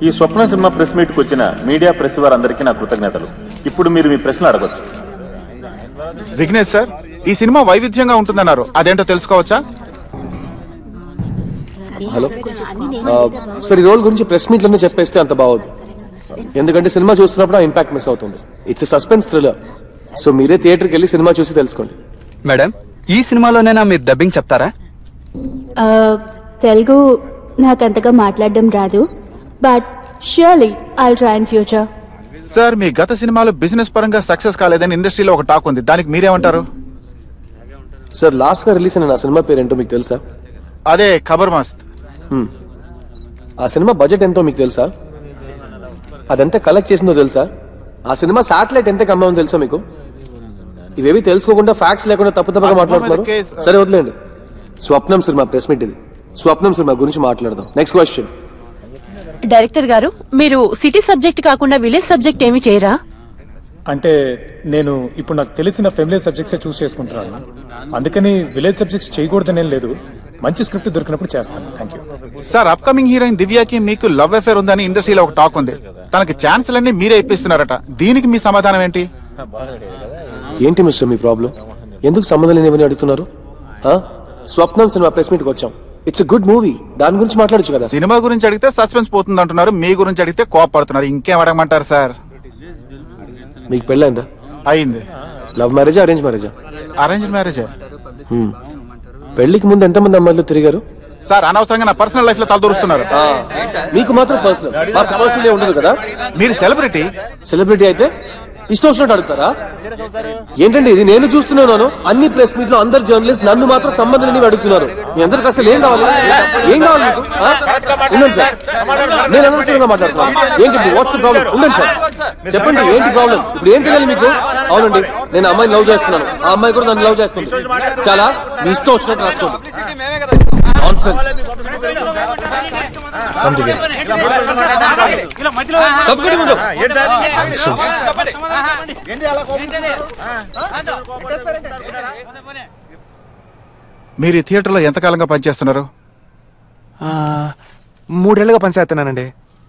ఈ స్వప్న cinema press మీట్కి వచ్చిన media press వారందరికీ నా కృతజ్ఞతలు ఇప్పుడు మీరు మీ ప్రశ్నలు అడగొచ్చు విఘ్నేష్ సార్ ఈ సినిమా వైవిధ్యంగా ఉంటుందన్నారు అదేంటో తెలుసుకోవచ్చా హలో ఆ, సార్ ఈ రోల్ గురించి ప్రెస్ మీట్లోనే చెప్పేస్తే అంత బాగోదు ఎందుకంటే సినిమా చూస్తున్నప్పుడు ఆ ఇంపాక్ట్ మిస్ అవుతుంది ఇట్స్ సస్పెన్స్ థ్రిల్లర్ సో మీరే థియేటర్కి వెళ్ళి సినిమా చూసి తెలుసుకోండి మేడం ఈ సినిమాలోనైనా మీరు డబ్బింగ్ చెప్తారా ఆ, తెలుగు నాకు అంతగా మాట్లాడడం రాదు but surely I try in future sir మీ గత సినిమాలో బిజినెస్ పరంగా సక్సెస్ కాలేదని ఇండస్ట్రీలో ఒక టాక్ ఉంది దానికి మీరేమంటారు సార్ లాస్ట్ గా రిలీజ్ అయిన నా సినిమా పేరేంటో మీకు తెలుసా అదే ఖబర్ మస్త్ హ్మ్. ఆ సినిమా బడ్జెట్ ఎంతో మీకు తెలుసా అదంతా కలెక్ట్ చేసిందో తెలుసా ఆ సినిమా శాటిలైట్ ఎంత కమ్మామో తెలుసా మీకు ఇవేవి తెలుసుకోకుండా ఫ్యాక్ట్స్ లేకుండా తప్పు తప్పుగా ఆ సినిమా మాట్లాడుతున్నారు మీద కేస్- సరే వదిలేండి స్వప్నం సినిమా ప్రెస్ మీట్ ఇది స్వప్నం సినిమా గురించి మాట్లాడదాం నెక్స్ట్ క్వశ్చన్ డైరెక్టర్ గారు మీరు సిటీ సబ్జెక్ట్ కాకుండా విలేజ్ సబ్జెక్ట్ ఏమి చేయరా అంటే నేను ఇప్పుడు నాకు తెలిసిన ఫెమిలియర్ సబ్జెక్ట్సే చూస్ చేసుకుంటున్నాను అందుకని విలేజ్ సబ్జెక్ట్స్ చేయకూడదనేం లేదు మంచి స్క్రిప్ట్ దొరికినప్పుడు చేస్తాను thank you sir upcoming heroine దివ్యాకి మీకు లవ్ అఫేర్ ఉందని ఇండస్ట్రీలో ఒక టాక్ ఉంది తనకి ఛాన్సులన్నీ మీరే ఇప్పిస్తున్నారట దీనికి మీ సమాధానం ఏంటి ఏంటి మిస్టర్ మీ ప్రాబ్లం ఎందుకు సంబంధం లేనివని అడుగుతున్నారు ఆ? స్వప్నం సినిమా ప్రెస్ మీట్కి వచ్చాం ఇట్స్ గుడ్ మూవీ దాని గురించి మాట్లాడొచ్చు కదా సినిమా గురించి అడిగితే సస్పెన్స్ పోతుంది అంటున్నారు మీ గురించి అడిగితే కోపడుతున్నారు ఇంకేం అడగమంటారు సార్ మీకు పెళ్ళైందా అయింది లవ్ మ్యారేజా అరేంజ్ మ్యారేజా అరేంజ్ మ్యారేజ్ పెళ్లికి ముందు ఎంతమంది అమ్మాయిలు తిరిగారు సార్ అనవసరంగా నా పర్సనల్ లైఫ్ లో తలదూరుస్తున్నారు ఆ, మీకు మాత్రం పర్సనల్ మాకు పర్సనల్ ఉండదు కదా మీరు సెలబ్రిటీ సెలబ్రిటీ అయితే ఇష్టం వచ్చినట్టు అడుగుతారా ఏంటండి ఇది నేను చూస్తున్నాను అన్ని ప్రెస్ మీట్ లో అందరు జర్నలిస్ట్ నన్ను మాత్రం సంబంధం లేనివి అడుగుతున్నారు మీ అందరికి అసలు ఏం కావాలి ఏం కావాలి మీకు ఆ? ఉండండి సార్ నేను అనవసరంగా మాట్లాడుతున్నాను ఏంటి వాట్స్ ప్రాబ్లం ఉండండి సార్ చెప్పండి ఏంటి ప్రాబ్లం ఇప్పుడు ఏం తెలియాలి మీకు అవునండి నేను అమ్మాయిని లవ్ చేస్తున్నాను ఆ అమ్మాయి కూడా నన్ను లవ్ చేస్తుంది చాలా మీ ఇష్టం వచ్చినట్టు రాసుకోండి నాన్సెన్స్ Come together. తప్పకుండా ముందు. Nonsense. మీరు ఈ థియేటర్లో ఎంతకాలంగా పనిచేస్తున్నారు మూడేళ్లుగా పనిచేస్తున్నానండి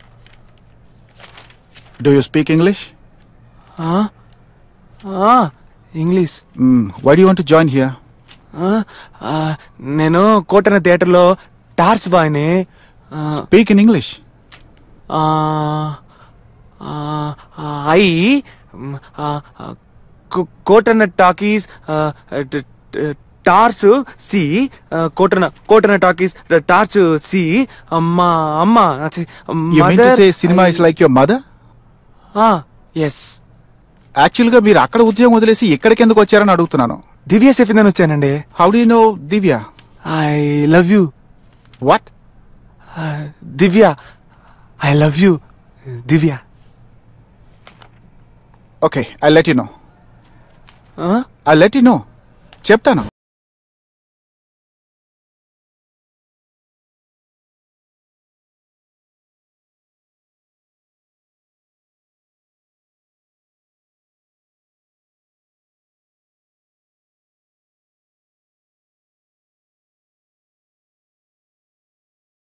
డూ యూ స్పీక్ ఇంగ్లీష్ ఆ? ఆ, English why do want join here ఆ, ఆ, నేను కోటన థియేటర్లో టార్చ్ బాయ్ని ఆ, స్పీక్ ఇన్ ఇంగ్లీష్ ఆ, ఆ, ఆ, ఐ మ్, ఆ, ఆ, కో- కోటన టాకీస్ ఆ, ట- ట- టార్చ్ సి ఆ, కోటన కోటన టాకీస్ టార్చ్ సి మా అమ్మ you mean to say cinema is like your mother yes actual గా మీరు అక్కడ ఉద్యోగం వదిలేసి ఇక్కడికి ఎందుకు వచ్చారని అడుగుతున్నాను దివ్య సెఫిందని వచ్చానండి how do know Divya I love you what Divya I love you Divya okay I let you know ఆ? ఐ లెట్ యు నో చెప్తాను